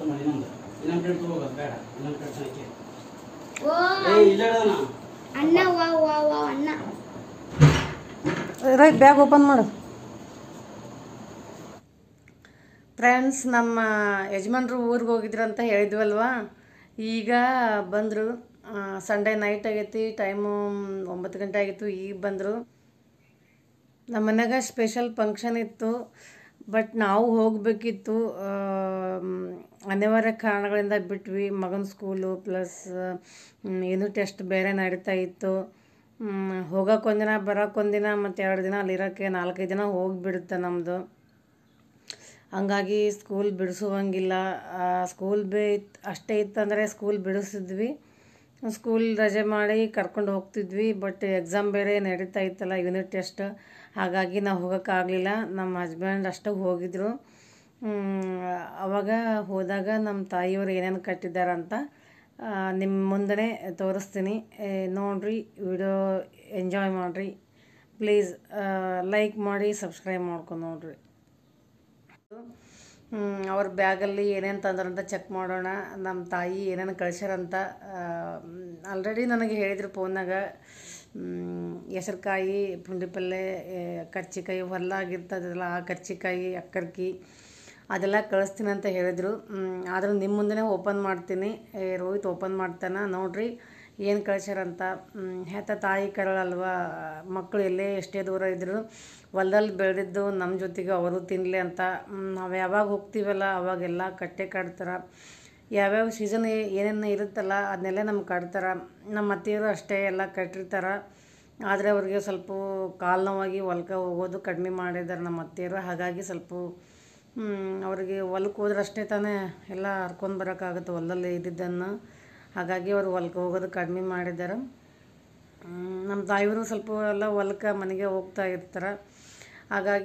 ಮಾಡಿ ಇನ್ನೊಂದು ಇನ್ನೊಂದು ಪ್ಲೇಟ್ ತಗೋಬೋದು ಬೇಡ ಇನ್ನೊಂದು ಪ್ಲೇಟ್ ಹಾಕಿ ಓ ಏ ಇಲ್ಲ ಇಡೋಣ ಅಣ್ಣ ವಾ ವಾ ವಾ ಅಣ್ಣ ರೈಟ್ ಬ್ಯಾಗ್ ಓಪನ್ ಮಾಡು ಫ್ರೆಂಡ್ಸ್ ನಮ್ಮ ಯಜಮಾನ್ರು ಊರಿಗೆ ಹೋಗಿದ್ರು ಅಂತ ಹೇಳಿದ್ವಲ್ವಾ ಈಗ ಬಂದರು ಸಂಡೇ ನೈಟ್ ಆಗೈತಿ ಟೈಮು ಒಂಬತ್ತು ಗಂಟೆ ಆಗಿತ್ತು ಈಗ ಬಂದರು ನಮ್ಮ ಮನ್ಯಾಗ ಸ್ಪೆಷಲ್ ಫಂಕ್ಷನ್ ಇತ್ತು ಬಟ್ ನಾವು ಹೋಗಬೇಕಿತ್ತು ಅನಿವಾರ್ಯ ಕಾರಣಗಳಿಂದ ಬಿಟ್ವಿ ಮಗನ ಸ್ಕೂಲು ಪ್ಲಸ್ ಏನು ಟೆಸ್ಟ್ ಬೇರೆ ನಡೀತಾ ಇತ್ತು ಹೋಗೋಕೆ ಒಂದಿನ ಬರೋಕೆ ಒಂದಿನ ಮತ್ತು ಎರಡು ದಿನ ಅಲ್ಲಿರೋಕ್ಕೆ ನಾಲ್ಕೈದು ದಿನ ಹೋಗಿಬಿಡುತ್ತೆ ನಮ್ಮದು ಹಂಗಾಗಿ ಸ್ಕೂಲ್ ಬಿಡಿಸುವಂಗಿಲ್ಲ ಸ್ಕೂಲ್ ಬೇ ಇತ್ತು ಅಷ್ಟೇ ಇತ್ತಂದರೆ ಸ್ಕೂಲ್ ಬಿಡಿಸಿದ್ವಿ ಸ್ಕೂಲ್ ರಜೆ ಮಾಡಿ ಕರ್ಕೊಂಡು ಹೋಗ್ತಿದ್ವಿ ಬಟ್ ಎಕ್ಸಾಮ್ ಬೇರೆ ನಡೀತಾ ಇತ್ತಲ್ಲ ಯೂನಿಟ್ ಟೆಸ್ಟ್ ಹಾಗಾಗಿ ನಾವು ಹೋಗೋಕ್ಕಾಗಲಿಲ್ಲ ನಮ್ಮ ಹಸ್ಬೆಂಡ್ ಅಷ್ಟು ಹೋಗಿದ್ರು ಅವಾಗ ಹೋದಾಗ ನಮ್ಮ ತಾಯಿಯವರು ಏನೇನು ಕಟ್ಟಿದ್ದಾರಂತ ನಿಮ್ಮ ಮುಂದೆ ತೋರಿಸ್ತೀನಿ ಏ, ನೋಡ್ರಿ ವಿಡಿಯೋ ಎಂಜಾಯ್ ಮಾಡಿರಿ ಪ್ಲೀಸ್ ಲೈಕ್ ಮಾಡಿ ಸಬ್ಸ್ಕ್ರೈಬ್ ಮಾಡ್ಕೊಂಡು ನೋಡ್ರಿ ಹ್ಮ್, ಅವ್ರ ಬ್ಯಾಗಲ್ಲಿ ಏನೇನು ತಂದ್ರಂತ ಚೆಕ್ ಮಾಡೋಣ ನಮ್ಮ ತಾಯಿ ಏನೇನು ಕಳ್ಸ್ಯಾರಂತ ಆಲ್ರೆಡಿ ನನಗೆ ಹೇಳಿದ್ರು ಫೋನ್ನಾಗ ಹೆಸರುಕಾಯಿ ಪುಂಡಿ ಪಲ್ಲೆ ಏ, ಕರ್ಚಿಕಾಯಿ ಹೊಲ್ಲಾಗಿರ್ತದಲ್ಲ ಆ ಕರ್ಚಿಕಾಯಿ ಅಕ್ಕರ್ಕಿ ಅದೆಲ್ಲ ಕಳಿಸ್ತೀನಿ ಅಂತ ಹೇಳಿದರು ಆದರೂ ನಿಮ್ಮ ಮುಂದೆ ಓಪನ್ ಮಾಡ್ತೀನಿ ಏ, ರೋಹಿತ್ ಓಪನ್ ಮಾಡ್ತಾನೆ ನೋಡ್ರಿ ಏನು ಕಳ್ಸ್ಯಾರಂತ ಹ್ಮ್, ಹೆತ್ತ ತಾಯಿ ಕರಳಲ್ವಾ ಮಕ್ಕಳು ಎಲ್ಲೇ ಎಷ್ಟೇ ದೂರ ಇದ್ದರು ಹೊಲ್ದಲ್ಲಿ ಬೆಳೆದಿದ್ದು ನಮ್ಮ ಜೊತೆಗೆ ಅವರು ತಿನ್ನಲಿ ಅಂತ ಹ್ಮ್, ನಾವು ಯಾವಾಗ ಹೋಗ್ತೀವಲ್ಲ ಅವಾಗೆಲ್ಲ ಕಟ್ಟೆ ಕಟ್ತಾರೆ ಯಾವ್ಯಾವ ಸೀಸನ್ ಏನೇನು ಇರುತ್ತಲ್ಲ ಅದನ್ನೆಲ್ಲ ನಮ್ಗೆ ಕಟ್ತಾರೆ ನಮ್ಮ ಅತ್ತೆಯರು ಅಷ್ಟೇ ಎಲ್ಲ ಕಟ್ಟಿರ್ತಾರೆ ಆದರೆ ಅವ್ರಿಗೆ ಸ್ವಲ್ಪ ಕಾಲು ನೋವಾಗಿ ಹೊಲ್ಕ ಹೋಗೋದು ಕಡಿಮೆ ಮಾಡಿದ್ದಾರೆ ನಮ್ಮ ಅತ್ತೆಯರು ಹಾಗಾಗಿ ಸ್ವಲ್ಪ ಹ್ಮ್, ಅವ್ರಿಗೆ ಹೊಲಕ್ಕೆ ಹೋದ್ರೆ ಅಷ್ಟೇ ತಾನೇ ಎಲ್ಲ ಹರ್ಕೊಂಡು ಬರೋಕ್ಕಾಗುತ್ತೆ ಹೊಲದಲ್ಲಿ ಇದ್ದಿದ್ದನ್ನು ಹಾಗಾಗಿ ಅವರು ಹೊಲಕ್ಕೆ ಹೋಗೋದು ಕಡಿಮೆ ಮಾಡಿದ್ದಾರೆ ಹ್ಮ್, ನಮ್ಮ ತಾಯಿಯವರು ಸ್ವಲ್ಪ ಎಲ್ಲ ಹೊಲಕ್ಕೆ ಮನೆಗೆ ಹೋಗ್ತಾ ಇರ್ತಾರೆ ಹಾಗಾಗಿ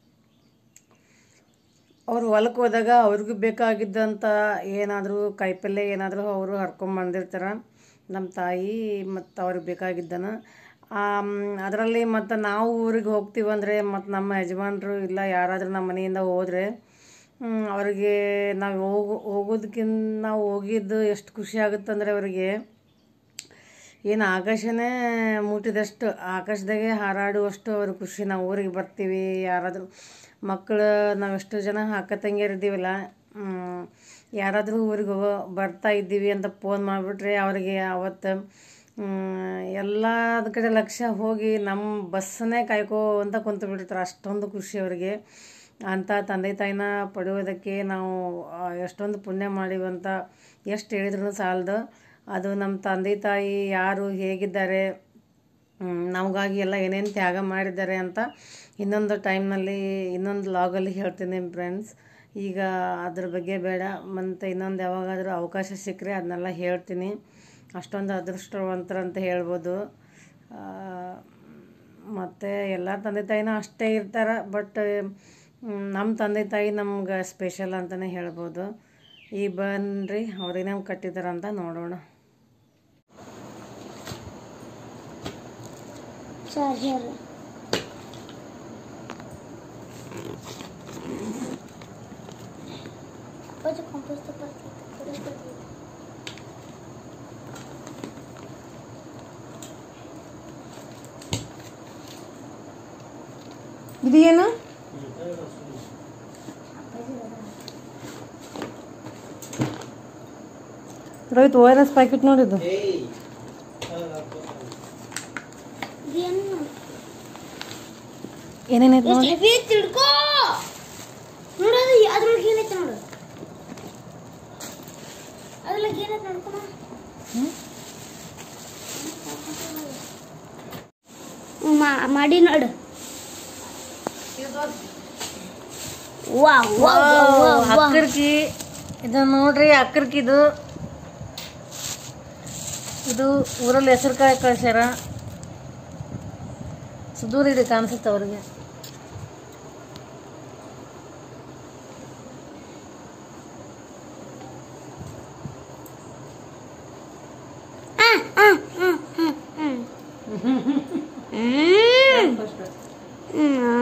ಅವ್ರು ಹೊಲಕ್ಕೆ ಹೋದಾಗ ಅವ್ರಿಗೂ ಬೇಕಾಗಿದ್ದಂಥ ಏನಾದರೂ ಕಾಯಿಪಲ್ಯ ಏನಾದರೂ ಅವರು ಹರ್ಕೊಂಡು ಬಂದಿರ್ತಾರೆ ನಮ್ಮ ತಾಯಿ ಮತ್ತು ಅವ್ರಿಗೆ ಬೇಕಾಗಿದ್ದನ ಅದರಲ್ಲಿ ಮತ್ತು ನಾವು ಊರಿಗೆ ಹೋಗ್ತೀವಂದರೆ ಮತ್ತು ನಮ್ಮ ಯಜಮಾನ್ರು ಇಲ್ಲ ಯಾರಾದರೂ ನಮ್ಮ ಮನೆಯಿಂದ ಹೋದರೆ ಅವರಿಗೆ ನಾವು ಹೋಗೋ ಹೋಗೋದಕ್ಕಿಂತ ನಾವು ಹೋಗಿದ್ದು ಎಷ್ಟು ಖುಷಿ ಆಗುತ್ತಂದರೆ ಅವರಿಗೆ ಏನು ಆಕಾಶನೇ ಮುಟ್ಟಿದಷ್ಟು ಆಕಾಶದಾಗೆ ಹಾರಾಡುವಷ್ಟು ಅವ್ರ ಖುಷಿ ನಾವು ಊರಿಗೆ ಬರ್ತೀವಿ ಯಾರಾದರೂ ಮಕ್ಕಳು ನಾವೆಷ್ಟು ಜನ ಅಕ್ಕ ತಂಗಿಯರಿದ್ದೀವಲ್ಲ ಯಾರಾದರೂ ಊರಿಗೆ ಹೋಗೋ ಬರ್ತಾ ಇದ್ದೀವಿ ಅಂತ ಫೋನ್ ಮಾಡಿಬಿಟ್ರೆ ಅವರಿಗೆ ಅವತ್ತು ಎಲ್ಲದ ಕಡೆ ಲಕ್ಷ್ಯ ಹೋಗಿ ನಮ್ಮ ಬಸ್ಸನ್ನೇ ಕಾಯ್ಕೋ ಅಂತ ಕುಂತು ಬಿಟ್ಟಿರ್ತಾರೆ ಅಷ್ಟೊಂದು ಖುಷಿ ಅವರಿಗೆ ಅಂಥ ತಂದೆ ತಾಯಿನ ಪಡೆಯೋದಕ್ಕೆ ನಾವು ಆ, ಎಷ್ಟೊಂದು ಪುಣ್ಯ ಮಾಡಿವಂತ ಎಷ್ಟು ಹೇಳಿದ್ರು ಸಾಲದು ಅದು ನಮ್ಮ ತಂದೆ ತಾಯಿ ಯಾರು ಹೇಗಿದ್ದಾರೆ ಹ್ಮ್, ನಮಗಾಗಿ ಎಲ್ಲ ಏನೇನು ತ್ಯಾಗ ಮಾಡಿದ್ದಾರೆ ಅಂತ ಇನ್ನೊಂದು ಟೈಮ್ನಲ್ಲಿ ಇನ್ನೊಂದು ಲಾಗಲ್ಲಿ ಹೇಳ್ತೀನಿ ಫ್ರೆಂಡ್ಸ್ ಈಗ ಅದ್ರ ಬಗ್ಗೆ ಬೇಡ ಮತ್ತು ಇನ್ನೊಂದು ಯಾವಾಗಾದರೂ ಅವಕಾಶ ಸಿಕ್ಕರೆ ಅದನ್ನೆಲ್ಲ ಹೇಳ್ತೀನಿ ಅಷ್ಟೊಂದು ಅದೃಷ್ಟವಂತರಂತ ಹೇಳ್ಬೋದು ಮತ್ತು ಎಲ್ಲ ತಂದೆ ತಾಯಿನೂ ಅಷ್ಟೇ ಇರ್ತಾರೆ ಬಟ್ ನಮ್ಮ ತಂದೆ ತಾಯಿ ನಮ್ಗೆ ಸ್ಪೆಷಲ್ ಅಂತಲೇ ಹೇಳ್ಬೋದು ಈಗ ಬನ್ನಿರಿ ಅವ್ರೇನೇನು ಕಟ್ಟಿದಾರಂತ ನೋಡೋಣ charger Pode comprar esta partida. ಇದು ಏನು Rohit O R S packet ನೋಡಿದ್ದು ಏಯ್ ಏನು ಏನೇನೈತೆ ಎಷ್ಟು ನೋಡಿ ಹೆವಿ ಐತಿ ಹಿಡ್ಕೋ ನೋಡೋದು ಅದ್ರೊಳಗೆ ಏನೈತೆ ನೋಡು ಅದ್ರೊಳಗೆ ಏನೈತೆ ನೋಡ್ಕೊಣ ಮಾಡಿ ನೋಡು ವಾ ವಾ ವಾ ವಾ ಅಕ್ಕರ್ಕಿ ಇದು ನೋಡ್ರಿ ಅಕ್ಕರ್ಕಿದು ಇದು ಊರಲ್ಲಿ ಹೆಸರು ಕಾಯಿ ಕಳ್ಸ್ಯಾರ ಸುದೂರ ಇದೆ ಕಾಣಿಸುತ್ತೆ ಅವ್ರಿಗೆ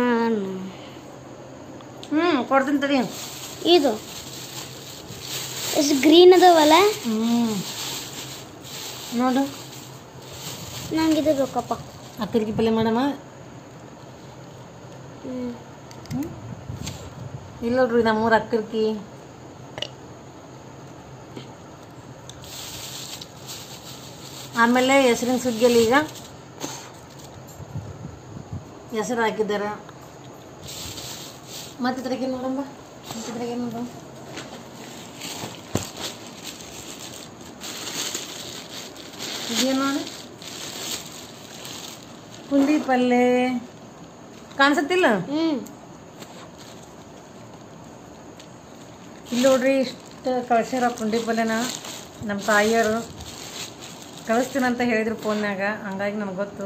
ಹ್ಮ್ ಹ್ಞೂ ಕೊಡ್ತೀನಿ ತಡಿ ಇದು ಎಷ್ಟು ಗ್ರೀನ್ ಅದಾವಲ್ಲ ಹ್ಞೂ ನೋಡು ನಂಗೆ ಇದು ಬೇಕಪ್ಪ ಅಕ್ಕರಿಗೆ ಪಲ್ಯ ಮಾಡಮ್ಮ ಹ್ಞೂ ಇಲ್ಲ ನೋಡ್ರಿ ನಮ್ಮೂರ ಅಕ್ಕರ್ಕಿ ಆಮೇಲೆ ಹೆಸರಿನ ಸುಗ್ಗಿಯಲ್ಲಿ ಈಗ ಹೆಸರು ಹಾಕಿದ್ದಾರೆ ಮತ್ತೆ ಇದ್ರಾಗ ಏನು ನೋಡಮ್ಮ ಮತ್ತೆ ಇದ್ರಾಗ ಏನು ನೋಡು ಇದೇನು ನೋಡಿ ಪುಂಡಿ ಪಲ್ಯ ಕಾಣಿಸತ್ತಿಲ್ಲ ಹ್ಞೂ ಇಲ್ಲಿ ನೋಡ್ರಿ ಇಷ್ಟು ಕಳ್ಸ್ಯಾರ ಪುಂಡಿ ಪಲ್ಯನ ನಮ್ಮ ತಾಯಿಯವರು ಕಳಿಸ್ತೀನಿ ಅಂತ ಹೇಳಿದ್ರು ಫೋನ್ಯಾಗ ಹಂಗಾಗಿ ನನಗೆ ಗೊತ್ತು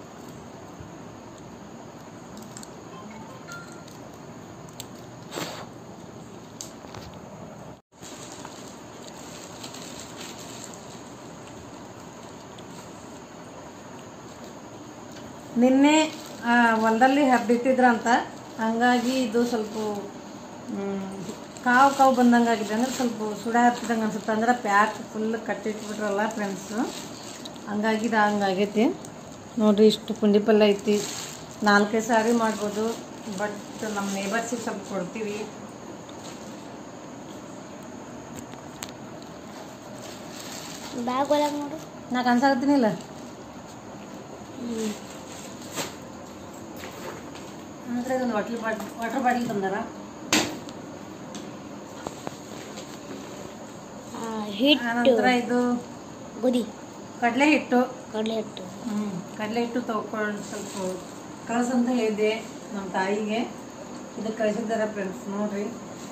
ನಿನ್ನೆ ಆ, ಹೊಲದಲ್ಲಿ ಹಬ್ಬಿಟ್ಟಿದ್ರಂತ ಹಂಗಾಗಿ ಇದು ಸ್ವಲ್ಪ ಮ್, ಕಾವು ಕಾವು ಬಂದಂಗೆ ಆಗಿದೆ ಅಂದ್ರೆ ಸ್ವಲ್ಪ ಸುಡ ಹತ್ತಿದಂಗೆ ಅನ್ಸುತ್ತೆ ಅಂದ್ರೆ ಪ್ಯಾಕ್ ಫುಲ್ ಕಟ್ಟಿಟ್ಬಿಟ್ರಲ್ಲ ಫ್ರೆಂಡ್ಸು ಹಂಗಾಗಿ ಇದು ಹಂಗಾಗೈತಿ ನೋಡ್ರಿ ಇಷ್ಟು ಪುಂಡಿ ಪಲ್ಯ ಐತಿ ನಾಲ್ಕೈದು ಸಾರಿ ಮಾಡ್ಬೋದು ಬಟ್ ನಮ್ಮ ನೇಬರ್ಸಿಗೆ ಸ್ವಲ್ಪ ಕೊಡ್ತೀವಿ ಬ್ಯಾಗ್ ಒಳಗೆ ನೋಡು ನಾ ಕನ್ಸಾಕತ್ತೀನಿಲ್ಲ ಹ್ಞೂ ಅಂದ್ರೆ ಇದೊಂದು ವಾಟ್ರ್ ಬಾಟ್ ವಾಟರ್ ಬಾಟಲ್ ತಂದಾರ ಹಿಟ್ಟು ಆನಂತರ ಇದು ಗೋಧಿ ಕಡಲೆ ಹಿಟ್ಟು ಕಡಲೆ ಹಿಟ್ಟು ಹ್ಞೂ ಕಡಲೆ ಹಿಟ್ಟು ತಗೊಂಡು ಸ್ವಲ್ಪ ಕಳ್ಸಂತ ಹೇಳಿದ್ದೆ ನಮ್ಮ ತಾಯಿಗೆ ಇದು ಕಳಿಸಿದ್ದಾರೆ ಫ್ರೆಂಡ್ಸ್ ನೋಡ್ರಿ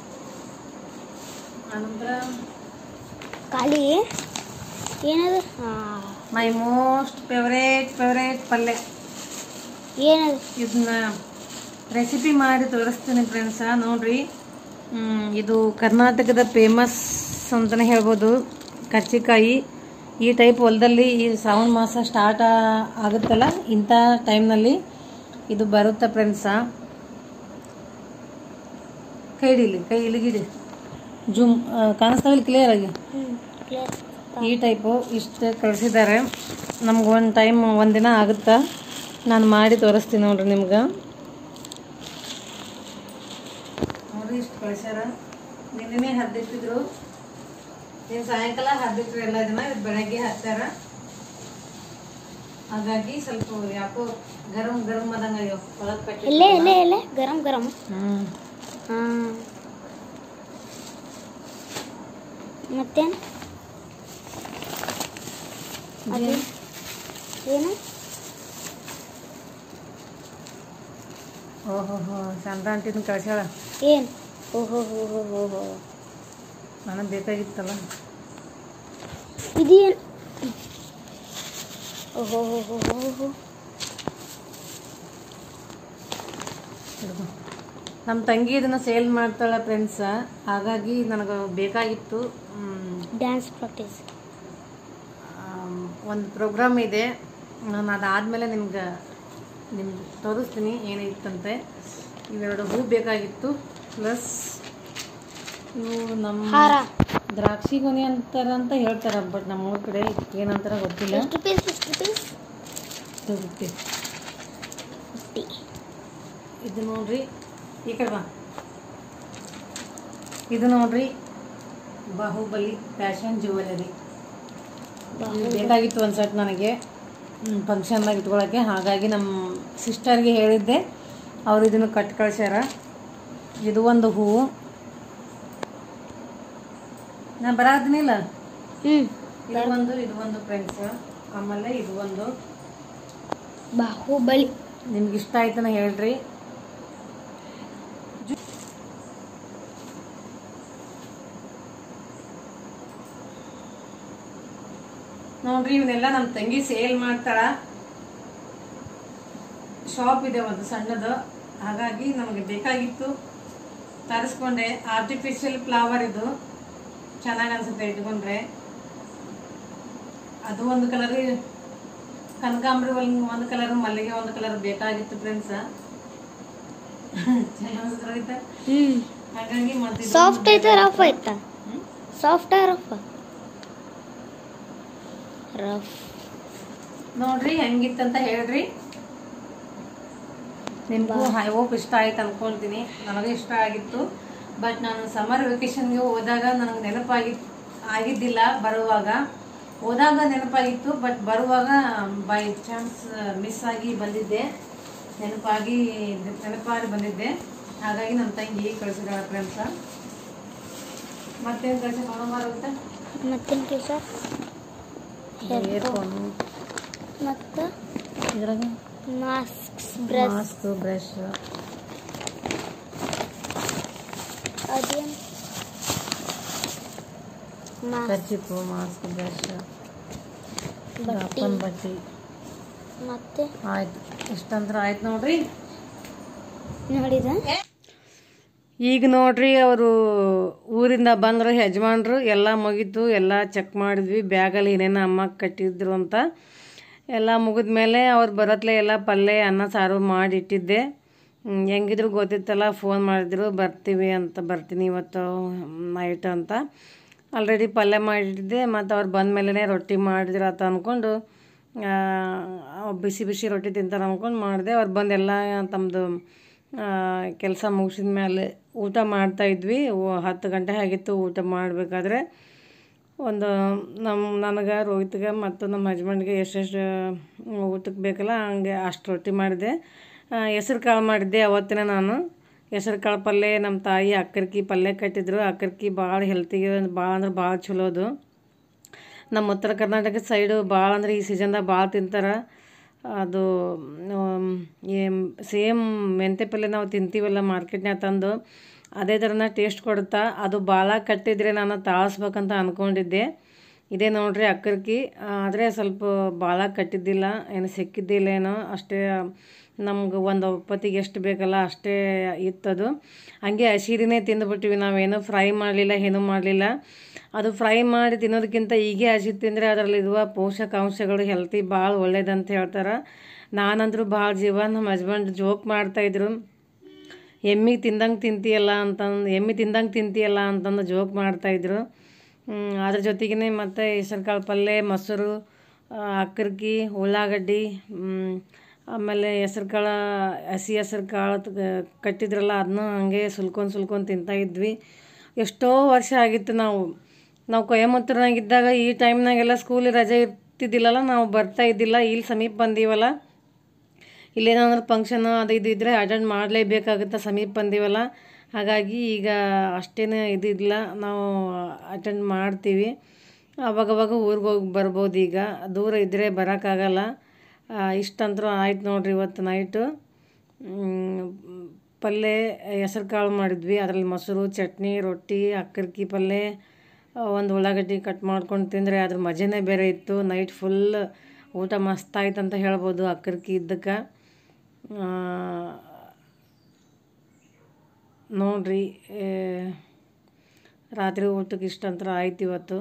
ಆನಂತರ ಖಾಲಿ ಏನದು ಹಾಂ ಮೈ ಮೋಸ್ಟ್ ಫೇವ್ರೇಟ್ ಫೇವ್ರೇಟ್ ಪಲ್ಯ ಏನದು ಇದನ್ನ ರೆಸಿಪಿ ಮಾಡಿ ತೋರಿಸ್ತೀನಿ ಫ್ರೆಂಡ್ಸ ನೋಡ್ರಿ ಹ್ಮ್, ಇದು ಕರ್ನಾಟಕದ ಫೇಮಸ್ ಅಂತಲೇ ಹೇಳ್ಬೋದು ಕರ್ಚಿಕಾಯಿ ಈ ಟೈಪ್ ಹೊಲದಲ್ಲಿ ಈ ಶ್ರಾವಣ ಮಾಸ ಸ್ಟಾರ್ಟ್ ಆಗುತ್ತಲ್ಲ ಇಂಥ ಟೈಮ್ನಲ್ಲಿ ಇದು ಬರುತ್ತೆ ಫ್ರೆಂಡ್ಸ ಕೈ ಹಿಡೀಲಿ ಕೈ ಇಲ್ಲಿಗಿಡಿ ಜೂಮ್ ಕಾಣಿಸ್ತಾವಿಲ್ಲ ಕ್ಲಿಯರ್ ಆಗಿ ಹ್ಞೂ ಕ್ಲಿಯರ್ ಈ ಟೈಪು ಇಷ್ಟು ಕಳಿಸಿದ್ದಾರೆ ನಮ್ಗೆ ಒಂದು ಟೈಮ್ ಒಂದಿನ ಆಗುತ್ತಾ ನಾನು ಮಾಡಿ ತೋರಿಸ್ತೀನಿ ನೋಡ್ರಿ ನಿಮ್ಗೆ ನೋಡ್ರಿ ಇಷ್ಟು ಕಳಿಸ್ಯಾರ ನಿನ್ನೆ ಹರಿದಿಟ್ಟಿದ್ರು ನೀನು ಸಾಯಂಕಾಲ ಹರಿದಿಟ್ರು ಎಲ್ಲ ಇದನ್ನ ಇದು ಬೆಳಗ್ಗೆ ಹಾಕ್ತಾರ ಹಾಗಾಗಿ ಸ್ವಲ್ಪ ಯಾಕೋ ಗರಂ ಗರಂ ಆದಂಗೆ ಅಯ್ಯೋ ಒಳಗೆ ಕಟ್ಟಿ ಎಲ್ಲೇ ಎಲ್ಲೇ ಎಲ್ಲೇ ಗರಂ ಗರಂ ಹ್ಞೂ ಹಾಂ ಮತ್ತೇನು ಅದು ಏನು ಓಹೋ ಹೋ ಸಂಕ್ರಾಂತಿನ ಕಳ್ಸ್ಯಾಳ ಏನು ಓಹೋ ಹೋ ಹೋ ಹೋ ಹೋ ನನಗೆ ಬೇಕಾಗಿತ್ತಲ್ಲ ಇದೇನು ಓಹೋ ಹೋ ಹೋ ಹೋ ಹೋ ಹಿಡ್ಕೊ. ನಮ್ಮ ತಂಗಿ ಇದನ್ನ ಸೇಲ್ ಮಾಡ್ತಾಳೆ ಫ್ರೆಂಡ್ಸ ಹಾಗಾಗಿ ನನಗೆ ಬೇಕಾಗಿತ್ತು ಡ್ಯಾನ್ಸ್ ಪ್ರಾಕ್ಟೀಸ್ ಒಂದು ಪ್ರೋಗ್ರಾಮ್ ಇದೆ ನಾನು ಅದಾದಮೇಲೆ ನಿಮ್ಗೆ ನಿಮ್ಗೆ ತೋರಿಸ್ತೀನಿ ಏನಿತ್ತಂತೆ ಇವೆರಡು ಹೂ ಬೇಕಾಗಿತ್ತು ಪ್ಲಸ್ ಇವು ನಮ್ಮ ಹಾರ ದ್ರಾಕ್ಷಿ ಗೊನೆ ಅಂತಾರ ಅಂತ ಹೇಳ್ತಾರೆ ಬಟ್ ನಮ್ಮ ಊರ ಕಡೆ ಏನಂತಾರ ಗೊತ್ತಿಲ್ಲ ಎಷ್ಟು ಪೀಸ್ ಎಷ್ಟು ಪೀಸ್ ಸಿಗುತ್ತೆ ಫಿಫ್ಟಿ ಇದು ನೋಡ್ರಿ ಈ ಕಡೆ ಬಾ ಇದು ನೋಡ್ರಿ ಬಾಹುಬಲಿ ಫ್ಯಾಷನ್ ಜ್ಯುವೆಲರಿ ಇದು ಬೇಕಾಗಿತ್ತು ಒಂದು ಸೆಟ್ ನನಗೆ ಫಂಕ್ಷನ್ದಾಗ ಇಟ್ಕೊಳಕ್ಕೆ ಹಾಗಾಗಿ ನಮ್ಮ ಸಿಸ್ಟರ್ಗೆ ಹೇಳಿದ್ದೆ ಅವ್ರು ಇದನ್ನು ಕಟ್ ಕಳ್ಸ್ಯಾರ ಇದು ಒಂದು ಹೂವು ನಾನು ಬರಾದನಿಲ್ಲ ಹ್ಞೂ ಇದು ಒಂದು ಇದು ಒಂದು ಫ್ರೆಂಡ್ಸ್ ಆಮೇಲೆ ಇದು ಒಂದು ಬಾಹುಬಲಿ ನಿಮ್ಗೆ ಇಷ್ಟ ಆಯ್ತನ ಹೇಳ್ರಿ ನೋಡ್ರಿ ಇವನ್ನೆಲ್ಲ ನಮ್ಮ ತಂಗಿ ಸೇಲ್ ಮಾಡ್ತಾಳ ಶಾಪ್ ಇದೆ ಒಂದು ಸಣ್ಣದು ಹಾಗಾಗಿ ನಮಗೆ ಬೇಕಾಗಿತ್ತು ತರಿಸ್ಕೊಂಡೆ ಆರ್ಟಿಫಿಷಿಯಲ್ ಫ್ಲವರ್ ಇದು ಚೆನ್ನಾಗಿ ಅನ್ಸುತ್ತೆ ಇಟ್ಕೊಂಡ್ರೆ ಅದು ಒಂದು ಕಲರ್ ಕನಕಾಂಬರಿ ಒಂದು ಒಂದು ಕಲರ್ ಮಲ್ಲಿಗೆ ಒಂದು ಕಲರ್ ಬೇಕಾಗಿತ್ತು ಫ್ರೆಂಡ್ಸ್ ಚೆನ್ನಾಗಿ ಹ್ಞೂ ಹಾಗಾಗಿ ಮತ್ತೆ ಸಾಫ್ಟ್ ಐತೆ ರಫ್ ಐತಾ ಸಾಫ್ಟ್ ರಫ್ ರಫ್ ನೋಡ್ರಿ ಹೆಂಗಿತ್ತಂತ ಹೇಳ್ರಿ ನಿಮಗೂ ಐ ಹೋಪ್ ಇಷ್ಟ ಆಯ್ತು ಅನ್ಕೊಳ್ತೀನಿ ನನಗೂ ಇಷ್ಟ ಆಗಿತ್ತು ಬಟ್ ನಾನು ಸಮರ್ ವೆಕೇಶನ್ಗೆ ಹೋದಾಗ ನನಗೆ ನೆನಪಾಗಿ ಆಗಿದ್ದಿಲ್ಲ ಬರುವಾಗ ಹೋದಾಗ ನೆನಪಾಗಿತ್ತು ಬಟ್ ಬರುವಾಗ ಬೈ ಚಾನ್ಸ್ ಮಿಸ್ ಆಗಿ ಬಂದಿದ್ದೆ ನೆನಪಾಗಿ ನೆನಪಾಗಿ ಬಂದಿದ್ದೆ ಹಾಗಾಗಿ ನನ್ನ ತಂಗಿ ಕಳಿಸಿದಾಳ ಫ್ರೆಂಡ್ಸ ಮತ್ತೇನು ಕಳಿಸಿ ಬರುತ್ತೆ ಮತ್ತೇನು ಕೆಲಸ ಇಯರ್ಫೋನು ಮತ್ತು ಇದ್ರಾಗ ಮಾಸ್ಕ್ಸ್ ಬ್ರಷ್ ಮಾಸ್ಕ್ ಬ್ರಷ್ ಅದೇನು ಮಾಸ್ಕ್ ಕರ್ಚಿಪ್ಪು ಮಾಸ್ಕ್ ಬ್ರಷ್ ಬಟ್ಟಿ ಅಪ್ಪನ ಬಟ್ಟಿ ಮತ್ತೆ ಆಯ್ತು ಇಷ್ಟಂತ್ರ ಆಯ್ತು ನೋಡ್ರಿ ನೋಡಿದ ಈಗ ನೋಡ್ರಿ ಅವರು ಊರಿಂದ ಬಂದರು ಯಜಮಾನ್ರು ಎಲ್ಲ ಮುಗೀತು ಎಲ್ಲ ಚೆಕ್ ಮಾಡಿದ್ವಿ ಬ್ಯಾಗಲ್ಲಿ ಏನೇನು ಅಮ್ಮ ಕಟ್ಟಿದ್ರು ಅಂತ ಎಲ್ಲ ಮುಗಿದ ಮೇಲೆ ಅವ್ರು ಬರತ್ಲೆ ಎಲ್ಲ ಪಲ್ಯ ಅನ್ನ ಸಾರು ಮಾಡಿ ಇಟ್ಟಿದ್ದೆ ಹ್ಮ್, ಹೆಂಗಿದ್ರು ಗೊತ್ತಿತ್ತಲ್ಲ ಫೋನ್ ಮಾಡಿದ್ರು ಬರ್ತೀವಿ ಅಂತ ಬರ್ತೀನಿ ಇವತ್ತು ನೈಟ್ ಅಂತ ಆಲ್ರೆಡಿ ಪಲ್ಯ ಮಾಡಿಟ್ಟಿದ್ದೆ ಮತ್ತು ಅವ್ರು ಬಂದ ಮೇಲೆ ರೊಟ್ಟಿ ಮಾಡಿದ್ರು ಅಂತ ಅಂದ್ಕೊಂಡು ಬಿಸಿ ಬಿಸಿ ರೊಟ್ಟಿ ತಿಂತಾರೆ ಅಂದ್ಕೊಂಡು ಮಾಡಿದೆ ಅವ್ರು ಬಂದೆಲ್ಲ ತಮ್ಮದು ಕೆಲಸ ಮುಗಿಸಿದ ಮೇಲೆ ಊಟ ಮಾಡ್ತಾಯಿದ್ವಿ ಹತ್ತು ಗಂಟೆ ಆಗಿತ್ತು ಊಟ ಮಾಡಬೇಕಾದ್ರೆ ಒಂದು ನಮ್ಮ ನನಗೆ ರೋಹಿತ್ಗೆ ಮತ್ತು ನಮ್ಮ ಹಸ್ಬೆಂಡ್ಗೆ ಎಷ್ಟೆಷ್ಟು ಊಟಕ್ಕೆ ಬೇಕಲ್ಲ ಹಂಗೆ ಅಷ್ಟು ರೊಟ್ಟಿ ಮಾಡಿದೆ ಹೆಸ್ರು ಕಾಳು ಮಾಡಿದ್ದೆ ಅವತ್ತಿನ ನಾನು ಹೆಸ್ರು ಕಾಳು ಪಲ್ಯ ನಮ್ಮ ತಾಯಿ ಅಕ್ಕರ್ಕಿ ಪಲ್ಯ ಕಟ್ಟಿದ್ರು ಅಕ್ಕರ್ಕಿ ಭಾಳ ಹೆಲ್ತಿಗೆ ಭಾಳ ಅಂದ್ರೆ ಭಾಳ ಚಲೋ ಅದು ನಮ್ಮ ಉತ್ತರ ಕರ್ನಾಟಕ ಸೈಡು ಭಾಳ ಅಂದ್ರೆ ಈ ಸೀಸನ್ದಾಗ ಭಾಳ ತಿಂತಾರೆ ಅದು ಸೇಮ್ ಮೆಂತ್ಯ ಪಲ್ಯ ನಾವು ತಿಂತೀವಲ್ಲ ಮಾರ್ಕೆಟ್ನಾಗ ತಂದು ಅದೇ ಥರನ ಟೇಸ್ಟ್ ಕೊಡುತ್ತಾ ಅದು ಭಾಳ ಕಟ್ಟಿದ್ರೆ ನಾನು ತಾಳಿಸ್ಬೇಕಂತ ಅಂದ್ಕೊಂಡಿದ್ದೆ ಇದೇ ನೋಡ್ರಿ ಅಕ್ಕರ್ಕಿ ಆದರೆ ಸ್ವಲ್ಪ ಭಾಳ ಕಟ್ಟಿದ್ದಿಲ್ಲ ಏನು ಸಿಕ್ಕಿದ್ದಿಲ್ಲ ಏನೋ ಅಷ್ಟೇ ನಮ್ಗೆ ಒಂದು ಒಪ್ಪತ್ತಿಗೆ ಎಷ್ಟು ಬೇಕಲ್ಲ ಅಷ್ಟೇ ಇತ್ತದು ಹಂಗೆ ಹಸಿರಿನೇ ತಿಂದುಬಿಟ್ಟಿವಿ ನಾವೇನು ಫ್ರೈ ಮಾಡಲಿಲ್ಲ ಏನೂ ಮಾಡಲಿಲ್ಲ ಅದು ಫ್ರೈ ಮಾಡಿ ತಿನ್ನೋದಕ್ಕಿಂತ ಹೀಗೆ ಹಸಿ ತಿಂದರೆ ಅದರಲ್ಲಿರುವ ಪೋಷಕಾಂಶಗಳು ಹೆಲ್ತಿ ಭಾಳ ಒಳ್ಳೇದಂತ ಹೇಳ್ತಾರೆ ನಾನಂತರೂ ಭಾಳ ಜೀವ ನಮ್ಮ ಹಸ್ಬೆಂಡ್ ಜೋಕ್ ಮಾಡ್ತಾಯಿದ್ರು ಎಮ್ಮಿಗೆ ತಿಂದಂಗೆ ತಿಂತೀಯಲ್ಲ ಅಂತಂದು ಎಮ್ಮೆ ತಿಂದಂಗೆ ತಿಂತೀಯಲ್ಲ ಅಂತಂದು ಜೋಕ್ ಮಾಡ್ತಾಯಿದ್ರು ಹ್ಮ್, ಅದ್ರ ಜೊತೆಗೇ ಮತ್ತು ಹೆಸರುಕಾಳು ಪಲ್ಯ ಮೊಸರು ಆ, ಅಕ್ಕರ್ಕಿ ಉಳ್ಳಾಗಡ್ಡಿ ಹ್ಮ್, ಆಮೇಲೆ ಹೆಸರುಕಾಳು ಹಸಿ ಹೆಸರು ಕಾಳು ಕಟ್ಟಿದ್ರಲ್ಲ ಅದನ್ನೂ ಹಾಗೆ ಸುಲ್ಕೊಂಡು ಸುಲ್ಕೊಂಡು ತಿಂತಾ ಇದ್ವಿ ಎಷ್ಟೋ ವರ್ಷ ಆಗಿತ್ತು ನಾವು ನಾವು ಕೊಯಮತ್ತೂರ್ನಾಗಿದ್ದಾಗ ಈ ಟೈಮ್ನಾಗೆಲ್ಲ ಸ್ಕೂಲ್ ರಜೆ ಇರ್ತಿದ್ದಿಲ್ಲಲ್ಲ ನಾವು ಬರ್ತಾ ಇದ್ದಿಲ್ಲ ಇಲ್ಲಿ ಸಮೀಪ ಬಂದೀವಲ್ಲ ಇಲ್ಲೇನಾದ್ರೂ ಫಂಕ್ಷನ್ ಅದು ಇದು ಇದ್ದರೆ ಅಟೆಂಡ್ ಮಾಡಲೇಬೇಕಾಗುತ್ತೆ ಸಮೀಪ ಬಂದೀವಲ್ಲ ಹಾಗಾಗಿ ಈಗ ಅಷ್ಟೇನು ಇದಿಲ್ಲ ನಾವು ಅಟೆಂಡ್ ಮಾಡ್ತೀವಿ ಅವಾಗವಾಗ ಊರಿಗೆ ಹೋಗಿ ಬರ್ಬೋದು ಈಗ ದೂರ ಇದ್ದರೆ ಬರೋಕ್ಕಾಗಲ್ಲ ಇಷ್ಟಂತರೂ ಆಯ್ತು ನೋಡ್ರಿ ಇವತ್ತು ನೈಟು ಪಲ್ಯ ಹೆಸರು ಕಾಳು ಮಾಡಿದ್ವಿ ಅದರಲ್ಲಿ ಮೊಸರು ಚಟ್ನಿ ರೊಟ್ಟಿ ಅಕ್ಕರ್ಕಿ ಪಲ್ಯ ಒಂದು ಉಳ್ಳಾಗಡ್ಡಿ ಕಟ್ ಮಾಡ್ಕೊಂಡು ತಿಂದರೆ ಅದ್ರ ಮಜನೇ ಬೇರೆ ಇತ್ತು ನೈಟ್ ಫುಲ್ ಊಟ ಮಸ್ತಾಯ್ತು ಅಂತ ಹೇಳ್ಬೋದು ಅಕ್ಕರ್ಕಿ ಇದ್ದಕ್ಕೆ ನೋಡ್ರಿ ಏ, ರಾತ್ರಿ ಊಟಕ್ಕೆ ಇಷ್ಟಂತ್ರ ಆಯ್ತು ಇವತ್ತು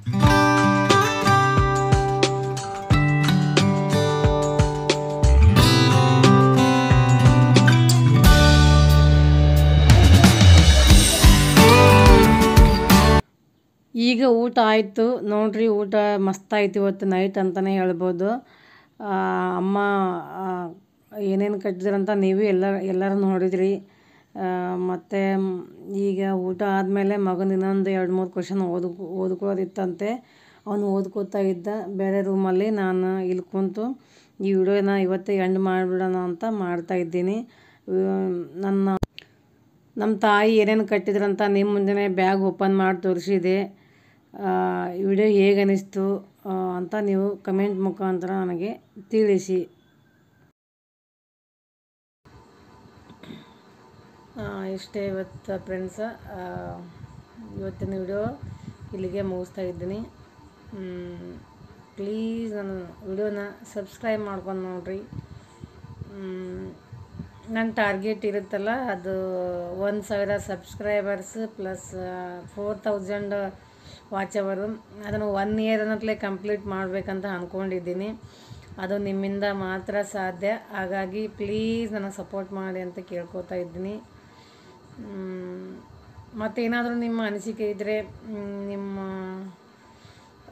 ಈಗ ಊಟ ಆಯಿತು ನೋಡ್ರಿ ಊಟ ಮಸ್ತಾಯ್ತು ಇವತ್ತು ನೈಟ್ ಅಂತಲೇ ಹೇಳ್ಬೋದು ಆ, ಅಮ್ಮ ಏನೇನು ಕಟ್ಟಿದ್ರಂತ ನೀವು ಎಲ್ಲ ಎಲ್ಲರೂ ನೋಡಿದ್ರಿ ಮತ್ತು ಈಗ ಊಟ ಆದಮೇಲೆ ಮಗನ ಇನ್ನೊಂದು ಎರಡು ಮೂರು ಕ್ವಶನ್ ಓದ್ಕೊ ಓದ್ಕೊಳ್ಳೋದಿತ್ತಂತೆ ಅವನು ಓದ್ಕೋತಾ ಇದ್ದ ಬೇರೆ ರೂಮಲ್ಲಿ ನಾನು ಇಲ್ಲಿ ಕುಂತು ಈ ವಿಡಿಯೋನ ಇವತ್ತೇ ಎಂಡ್ ಮಾಡಿಬಿಡೋಣ ಅಂತ ಮಾಡ್ತಾ ಇದ್ದೀನಿ ವಿ- ನನ್ನ ನಮ್ಮ ತಾಯಿ ಏನೇನು ಕಟ್ಟಿದ್ರಂತ ನಿಮ್ಮ ಮುಂದೆ ಬ್ಯಾಗ್ ಓಪನ್ ಮಾಡಿ ತೋರಿಸಿದೆ ವಿಡಿಯೋ ಹೇಗೆ ಅನಿಸ್ತು ಆ, ಅಂತ ನೀವು ಕಮೆಂಟ್ ಮುಖಾಂತರ ನನಗೆ ತಿಳಿಸಿ ಆ, ಇಷ್ಟೇ ಇವತ್ತು ಫ್ರೆಂಡ್ಸ ಇವತ್ತಿನ ವಿಡಿಯೋ ಇಲ್ಲಿಗೆ ಮುಗಿಸ್ತಾ ಇದ್ದೀನಿ ಪ್ಲೀಸ್ ನನ್ನ ವಿಡಿಯೋನ ಸಬ್ಸ್ಕ್ರೈಬ್ ಮಾಡ್ಕೊಂಡು ನೋಡ್ರಿ ನನ್ನ ಟಾರ್ಗೆಟ್ ಇರುತ್ತಲ್ಲ ಅದು ಒಂದು ಸಾವಿರ subscribers plus four thousand watch ಅವರು ಅದನ್ನು ಒನ್ ಇಯರ್ ಅನ್ನತ್ಲೆ ಕಂಪ್ಲೀಟ್ ಮಾಡಬೇಕಂತ ಅಂದ್ಕೊಂಡಿದ್ದೀನಿ ಅದು ನಿಮ್ಮಿಂದ ಮಾತ್ರ ಸಾಧ್ಯ ಹಾಗಾಗಿ ಪ್ಲೀಸ್ ನನಗೆ ಸಪೋರ್ಟ್ ಮಾಡಿ ಅಂತ ಕೇಳ್ಕೊತಾ ಇದ್ದೀನಿ ಮತ್ತೇನಾದರೂ ನಿಮ್ಮ ಅನಿಸಿಕೆ ಇದ್ದರೆ ನಿಮ್ಮ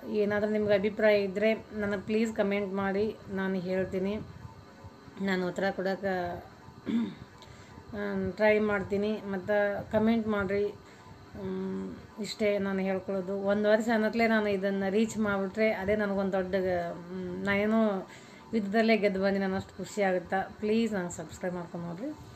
ಏನಾದರೂ ನಿಮ್ಗೆ ಅಭಿಪ್ರಾಯ ಇದ್ದರೆ ನನಗೆ ಪ್ಲೀಸ್ ಕಮೆಂಟ್ ಮಾಡಿ ನಾನು ಹೇಳ್ತೀನಿ ನಾನು ಉತ್ತರ ಕೊಡೋಕೆ ಟ್ರೈ ಮಾಡ್ತೀನಿ ಮತ್ತು ಕಮೆಂಟ್ ಮಾಡಿರಿ ಇಷ್ಟೇ ನಾನು ಹೇಳ್ಕೊಳ್ಳೋದು ಒಂದು ವರ್ಷ ಅನ್ನತ್ಲೇ ನಾನು ಇದನ್ನು ರೀಚ್ ಮಾಡಿಬಿಟ್ರೆ ಅದೇ ನನಗೊಂದು ದೊಡ್ಡ ಮ್, ನಾನೇನೋ ಯುದ್ಧದಲ್ಲೇ ಗೆದ್ದು ಬಂದಿನಿ ಅನ್ನೋಷ್ಟು ಖುಷಿ ಆಗುತ್ತೆ ಪ್ಲೀಸ್ ನಂಗೆ ಸಬ್ಸ್ಕ್ರೈಬ್ ಮಾಡ್ಕೊಂಡು ನೋಡಿರಿ